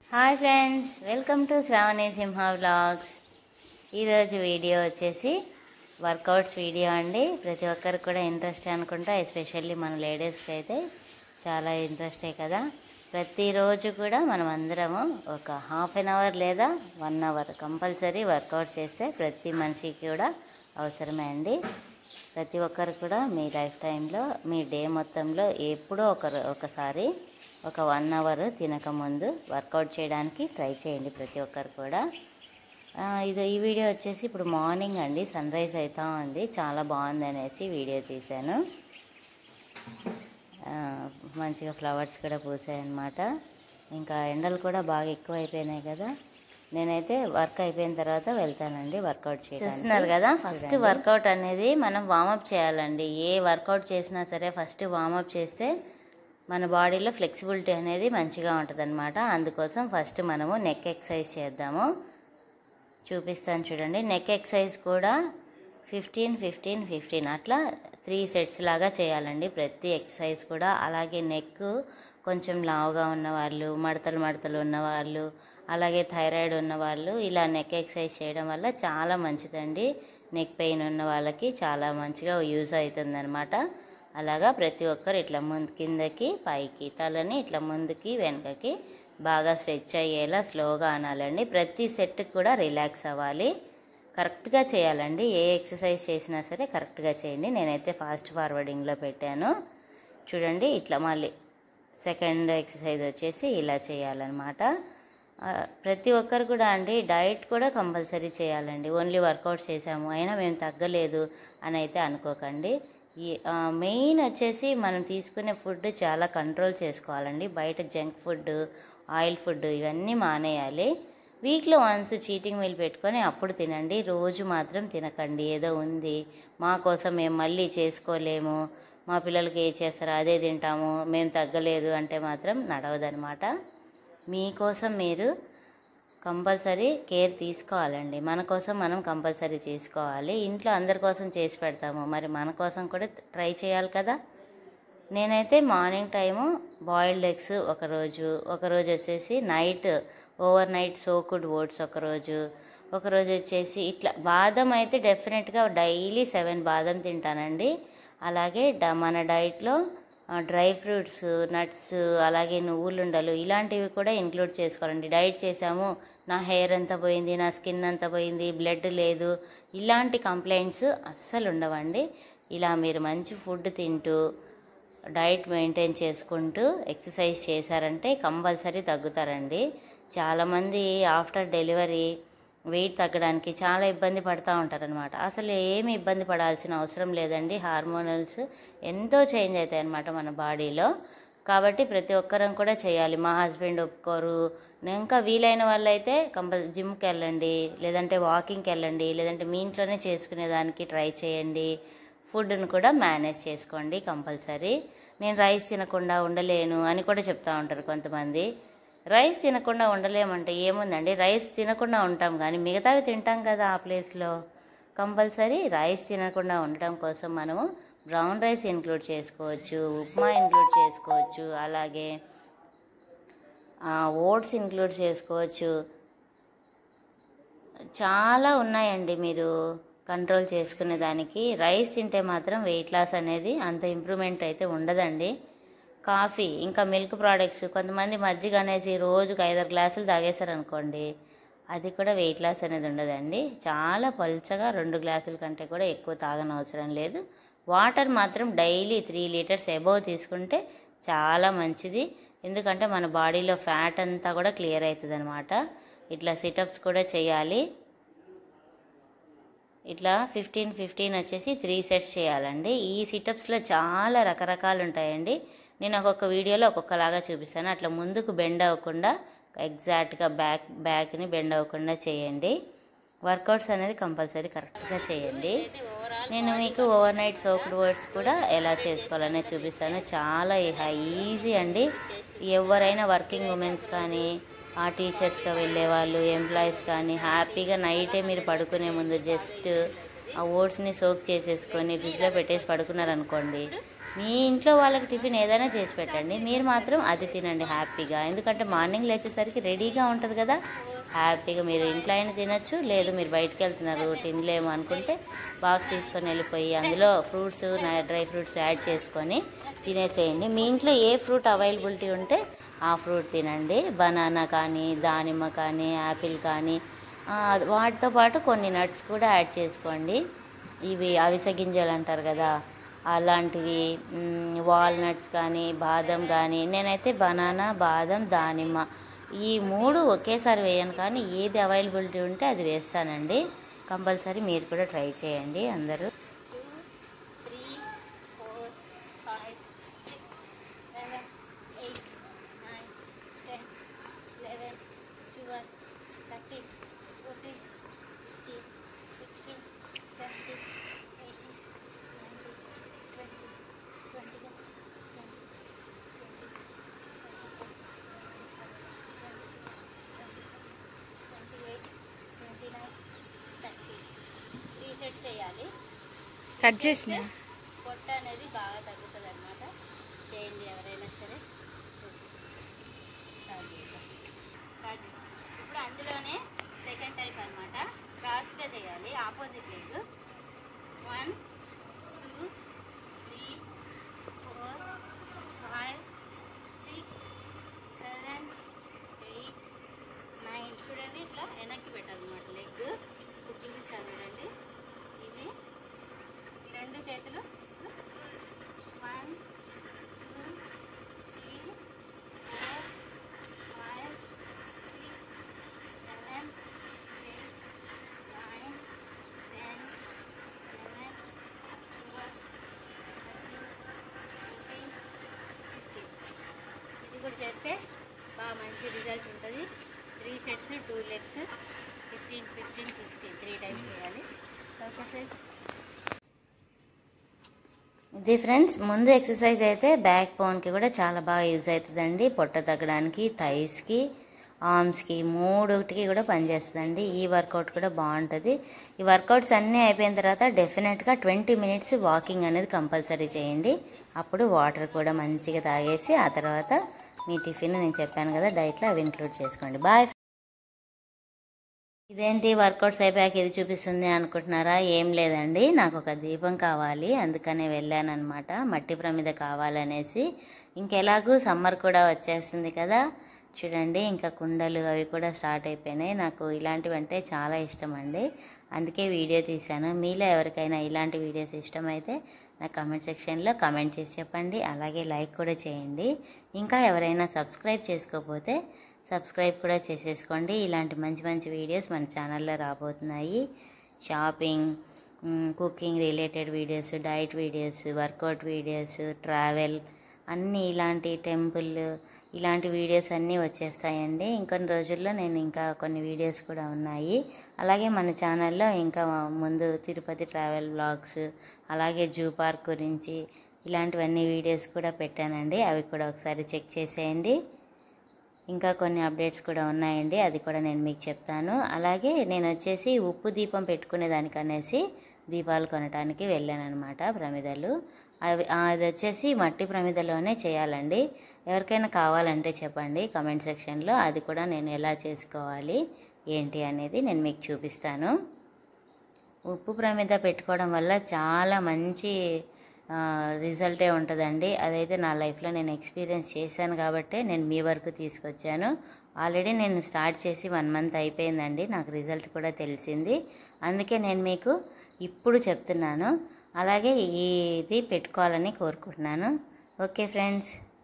Hi friends welcome to Sravani Simha vlogs ఈరోజు video వచ్చేసి workouts video అండి ప్రతి ఒక్కరికి కూడా ఇంట్రెస్ట్ అనుకుంటా ఎస్పెషల్లీ మన లేడీస్కి అయితే చాలా ఇంట్రెస్టే కదా ప్రతిరోజు కూడా మనం అందరము ఒక హాఫ్ అన్ అవర్ లేదా వన్ అవర్ కంపల్సరీ వర్కౌట్ చేస్తే ప్రతి మనిషికి కూడా అవసరమే అండి ప్రతి ఒక్కరు కూడా మీ లైఫ్ టైంలో మీ డే మొత్తంలో ఎప్పుడో ఒక ఒకసారి ఒక వన్ అవర్ తినకముందు వర్కౌట్ చేయడానికి ట్రై చేయండి ప్రతి ఒక్కరు కూడా ఆ, ఇది ఈ వీడియో వచ్చేసి ఇప్పుడు మార్నింగ్ అండి సన్ రైజ్ అవుతా ఉంది చాలా బాగుంది అనేసి వీడియో తీశాను ఆ, మంచిగా ఫ్లవర్స్ కూడా పూసాయి అన్నమాట ఇంకా ఎండలు కూడా బాగా ఎక్కువ అయిపోయినాయి కదా నేనైతే వర్క్ అయిపోయిన తర్వాత వెళ్తానండి వర్కౌట్ చేయాలి చూస్తున్నారు కదా ఫస్ట్ వర్కౌట్ అనేది మనం వామప్ చేయాలండి ఏ వర్కౌట్ చేసినా సరే ఫస్ట్ వామప్ చేస్తే మన బాడీలో ఫ్లెక్సిబిలిటీ అనేది మంచిగా ఉంటుంది అందుకోసం ఫస్ట్ మనము నెక్ ఎక్సర్సైజ్ చేద్దాము చూపిస్తాను చూడండి నెక్ ఎక్సర్సైజ్ కూడా ఫిఫ్టీన్ ఫిఫ్టీన్ ఫిఫ్టీన్ అట్లా త్రీ సెట్స్ లాగా చేయాలండి ప్రతి ఎక్సర్సైజ్ కూడా అలాగే నెక్ కొంచెం లావుగా ఉన్నవాళ్ళు మడతలు మడతలు ఉన్నవాళ్ళు అలాగే థైరాయిడ్ ఉన్నవాళ్ళు ఇలా నెక్ ఎక్సర్సైజ్ చేయడం వల్ల చాలా మంచిదండి నెక్ పెయిన్ ఉన్న వాళ్ళకి చాలా మంచిగా యూజ్ అవుతుందన్నమాట అలాగా ప్రతి ఒక్కరు ఇట్లా ముందు కిందకి పైకి తలని ఇట్లా ముందుకి వెనకకి బాగా స్ట్రెచ్ అయ్యేలా స్లోగా అనాలండి ప్రతి సెట్ కూడా రిలాక్స్ అవ్వాలి కరెక్ట్గా చేయాలండి ఏ ఎక్సర్సైజ్ చేసినా సరే కరెక్ట్గా చేయండి నేనైతే ఫాస్ట్ ఫార్వర్డింగ్లో పెట్టాను చూడండి ఇట్లా మళ్ళీ సెకండ్ ఎక్సర్సైజ్ వచ్చేసి ఇలా చేయాలన్నమాట ఆ, ప్రతి ఒక్కరు కూడా అండి డైట్ కూడా కంపల్సరీ చేయాలండి ఓన్లీ వర్కౌట్ చేసాము అయినా మేము తగ్గలేదు అని అయితే అనుకోకండి ఈ మెయిన్ వచ్చేసి మనం తీసుకునే ఫుడ్ చాలా కంట్రోల్ చేసుకోవాలండి బయట జంక్ ఫుడ్ ఆయిల్ ఫుడ్ ఇవన్నీ మానేయాలి వీక్లో వన్స్ చీటింగ్ మీల్ పెట్టుకొని అప్పుడు తినండి రోజు మాత్రం తినకండి ఏదో ఉంది మా కోసం మేము మళ్ళీ చేసుకోలేము మా పిల్లలకి ఏ చేస్తారో అదే తింటాము మేము తగ్గలేదు అంటే మాత్రం నడవదనమాట మీకోసం మీరు కంపల్సరీ కేర్ తీసుకోవాలండి మన కోసం మనం కంపల్సరీ చేసుకోవాలి ఇంట్లో అందరి కోసం చేసి పెడతాము మరి మన కోసం కూడా ట్రై చేయాలి కదా నేనైతే మార్నింగ్ టైము బాయిల్డ్ ఎగ్స్ ఒకరోజు ఒకరోజు వచ్చేసి night overnight soaked oats ఒకరోజు ఒకరోజు వచ్చేసి ఇట్లా బాదం అయితే డెఫినెట్గా డైలీ సెవెన్ బాదం తింటానండి అలాగే డ- మన డైట్లో డ్రై ఫ్రూట్స్ నట్స్ అలాగే నువ్వులుండలు ఇలాంటివి కూడా ఇంక్లూడ్ చేసుకోవాలండి డైట్ చేసాము నా హెయిర్ అంతా పోయింది నా స్కిన్ అంతా పోయింది బ్లడ్ లేదు ఇలాంటి కంప్లైంట్స్ అస్సలు ఉండవండి ఇలా మీరు మంచి ఫుడ్ తింటూ డైట్ మెయింటైన్ చేసుకుంటూ ఎక్సర్సైజ్ చేశారంటే కంపల్సరీ తగ్గుతారండి చాలామంది ఆఫ్టర్ డెలివరీ వెయిట్ తగ్గడానికి చాలా ఇబ్బంది పడుతూ ఉంటారనమాట అసలు ఏమి ఇబ్బంది పడాల్సిన అవసరం లేదండి హార్మోనల్స్ ఎంతో చేంజ్ అవుతాయి అన్నమాట మన బాడీలో కాబట్టి ప్రతి ఒక్కరం కూడా చేయాలి మా హస్బెండ్ ఒప్పుకోరు నేను ఇంకా వీలైన వాళ్ళైతే కంపల్ జిమ్కి వెళ్ళండి లేదంటే వాకింగ్కి వెళ్ళండి లేదంటే మీ ఇంట్లోనే చేసుకునే దానికి ట్రై చేయండి ఫుడ్ను కూడా మేనేజ్ చేసుకోండి కంపల్సరీ నేను రైస్ తినకుండా ఉండలేను అని కూడా చెప్తా ఉంటారు కొంతమంది రైస్ తినకుండా ఉండలేమంటే ఏముందండి రైస్ తినకుండా ఉంటాం కానీ మిగతావి తింటాం కదా ఆ ప్లేస్లో కంపల్సరీ రైస్ తినకుండా ఉండటం కోసం మనము బ్రౌన్ రైస్ ఇంక్లూడ్ చేసుకోవచ్చు ఉప్మా ఇంక్లూడ్ చేసుకోవచ్చు అలాగే ఓట్స్ ఇంక్లూడ్ చేసుకోవచ్చు చాలా ఉన్నాయండి మీరు కంట్రోల్ చేసుకునే దానికి రైస్ తింటే మాత్రం వెయిట్ లాస్ అనేది అంత ఇంప్రూవ్మెంట్ అయితే ఉండదండి కాఫీ ఇంకా మిల్క్ ప్రోడక్ట్స్ కొంతమంది మజ్జిగ అనేసి రోజుకు ఐదారు గ్లాసులు తాగేశారు అనుకోండి అది కూడా వెయిట్ లాస్ అనేది ఉండదండి చాలా పల్చగా రెండు గ్లాసుల కంటే కూడా ఎక్కువ తాగనవసరం లేదు వాటర్ మాత్రం డైలీ త్రీ లీటర్స్ అబోవ్ తీసుకుంటే చాలా మంచిది ఎందుకంటే మన బాడీలో ఫ్యాట్ అంతా కూడా క్లియర్ అవుతుంది అనమాట ఇట్లా సిటప్స్ కూడా చేయాలి ఇట్లా ఫిఫ్టీన్ ఫిఫ్టీన్ వచ్చేసి త్రీ సెట్స్ చేయాలండి ఈ సిటప్స్లో చాలా రకరకాలు ఉంటాయండి నేను ఒక్కొక్క వీడియోలో ఒక్కొక్కలాగా చూపిస్తాను అట్లా ముందుకు బెండ్ అవ్వకుండా ఎగ్జాక్ట్గా బ్యాక్ బ్యాక్ని బెండ్ అవ్వకుండా చేయండి వర్కౌట్స్ అనేది కంపల్సరీ కరెక్ట్గా చేయండి నేను మీకు ఓవర్ నైట్ సోక్డ్ వర్డ్స్ కూడా ఎలా చేసుకోవాలనే చూపిస్తాను చాలా ఈజీ అండి ఎవరైనా వర్కింగ్ ఉమెన్స్ కానీ ఆ టీచర్స్గా వెళ్ళే వాళ్ళు ఎంప్లాయీస్ కానీ హ్యాపీగా నైటే మీరు పడుకునే ముందు జస్ట్ ఆ ఓట్స్ని సోక్ చేసేసుకొని ఫ్రిడ్జ్లో పెట్టేసి పడుకున్నారనుకోండి మీ ఇంట్లో వాళ్ళకి టిఫిన్ ఏదైనా చేసి పెట్టండి మీరు మాత్రం అది తినండి హ్యాపీగా ఎందుకంటే మార్నింగ్ లేచేసరికి రెడీగా ఉంటుంది కదా హ్యాపీగా మీరు ఇంట్లో అయినా తినచ్చు లేదు మీరు బయటకు వెళ్తున్నారు తినలేము అనుకుంటే బాక్స్ తీసుకొని వెళ్ళిపోయి అందులో ఫ్రూట్స్ డ్రై ఫ్రూట్స్ యాడ్ చేసుకొని తినేసేయండి మీ ఇంట్లో ఏ ఫ్రూట్ అవైలబిలిటీ ఉంటే ఆ ఫ్రూట్ తినండి బనానా కానీ దానిమ్మ కానీ యాపిల్ కానీ ఆ, వాటితో పాటు కొన్ని నట్స్ కూడా యాడ్ చేసుకోండి ఇవి అవిసె గింజలు అంటారు కదా అలాంటివి వాల్నట్స్ కానీ బాదం కానీ నేనైతే బనానా బాదం దానిమ్మ ఈ మూడు ఒకేసారి వేయను కానీ ఏది అవైలబిలిటీ ఉంటే అది వేస్తానండి కంపల్సరీ మీరు కూడా ట్రై చేయండి అందరూ three, four, five, six, seven, eight, nine, ten, eleven, twelve, thirteen, fourteen, fifteen, sixteen, seventeen, eighteen, nineteen, twenty, twenty-one, twenty, twenty, twenty-eight, twenty-nine, thirty. Three sets చేయాలి కట్ చేసిన పొట్ట అనేది బాగా తగ్గుతుంది అనమాట చేయండి ఎవరైనా సరే స్టార్ట్ చేద్దాం. స్టార్ట్ చేద్దాం. ఇప్పుడు అందులోనే సెకండ్ టైప్ అనమాట క్రాస్గా చేయాలి opposite leg one two three four five six seven eight nine చూడండి ఇట్లా వెనక్కి పెట్టాలన్నమాట లెగ్ ఇప్పుడు చూపిస్తాను చూడండి ఇది ఈ రెండు చేతులు one two three four five six seven eight nine ten eleven twelve thirteen fourteen fifteen ఇది కూడా చేస్తే బాగా మంచి రిజల్ట్ ఉంటుంది three sets two legs fifteen fifteen fifteen three times చేయాలి ఓకే ఫ్రెండ్స్ ఇది ఫ్రెండ్స్ ముందు ఎక్సర్సైజ్ అయితే బ్యాక్ బోన్కి కూడా చాలా బాగా యూజ్ అవుతుందండి పొట్ట తగ్గడానికి థైస్కి ఆర్మ్స్కి మూడుకి కూడా పనిచేస్తుందండి ఈ వర్కౌట్ కూడా బాగుంటుంది ఈ వర్కౌట్స్ అన్నీ అయిపోయిన తర్వాత డెఫినెట్గా ట్వంటీ మినిట్స్ వాకింగ్ అనేది కంపల్సరీ చేయండి అప్పుడు వాటర్ కూడా మంచిగా తాగేసి ఆ తర్వాత మీ టిఫిన్ నేను చెప్పాను కదా డైట్లో అవి ఇంక్లూడ్ చేసుకోండి బాయ్ ఇదేంటి వర్కౌట్స్ అయిపోయాక ఇది చూపిస్తుంది అనుకుంటున్నారా ఏం లేదండి నాకు ఒక దీపం కావాలి అందుకనే వెళ్ళాను అనమాట మట్టి ప్రమిద కావాలనేసి ఇంకెలాగూ సమ్మర్ కూడా వచ్చేస్తుంది కదా చూడండి ఇంకా కుండలు అవి కూడా స్టార్ట్ అయిపోయినాయి నాకు ఇలాంటివి అంటే చాలా ఇష్టం అండి అందుకే వీడియో తీశాను మీలో ఎవరికైనా ఇలాంటి వీడియోస్ ఇష్టమైతే నా కమెంట్ సెక్షన్లో కమెంట్ చేసి చెప్పండి అలాగే లైక్ కూడా చేయండి ఇంకా ఎవరైనా సబ్స్క్రైబ్ చేసుకోకపోతే సబ్స్క్రైబ్ కూడా చేసేసుకోండి ఇలాంటి మంచి మంచి వీడియోస్ మన ఛానల్లో రాబోతున్నాయి shopping hmm, cooking related videos diet videos workout videos travel అన్నీ ఇలాంటి టెంపుల్ ఇలాంటి వీడియోస్ అన్నీ వచ్చేస్తాయండి ఇంకొన్ని రోజుల్లో నేను ఇంకా కొన్ని వీడియోస్ కూడా ఉన్నాయి అలాగే మన ఛానల్లో ఇంకా ముందు తిరుపతి ట్రావెల్ బ్లాగ్స్ అలాగే జూ పార్క్ గురించి ఇలాంటివన్నీ వీడియోస్ కూడా పెట్టానండి అవి కూడా ఒకసారి చెక్ చేసేయండి ఇంకా కొన్ని అప్డేట్స్ కూడా ఉన్నాయండి అది కూడా నేను మీకు చెప్తాను అలాగే నేను వచ్చేసి ఉప్పు దీపం పెట్టుకునే దానికనేసి దీపాలు కొనడానికి వెళ్ళాను అనమాట ప్రమిదలు అవి అది వచ్చేసి మట్టి ప్రమిదలోనే చేయాలండి ఎవరికైనా కావాలంటే చెప్పండి కమెంట్ సెక్షన్లో అది కూడా నేను ఎలా చేసుకోవాలి ఏంటి అనేది నేను మీకు చూపిస్తాను ఉప్పు ప్రమిద పెట్టుకోవడం వల్ల చాలా మంచి ఆ, రిజల్టే ఉంటుందండి అదైతే నా లైఫ్లో నేను ఎక్స్పీరియన్స్ చేశాను కాబట్టే నేను మీ వరకు తీసుకొచ్చాను ఆల్రెడీ నేను స్టార్ట్ చేసి వన్ మంత్ అయిపోయిందండి నాకు రిజల్ట్ కూడా తెలిసింది అందుకే నేను మీకు ఇప్పుడు చెప్తున్నాను అలాగే ఇది పెట్టుకోవాలని కోరుకుంటున్నాను ఓకే ఫ్రెండ్స్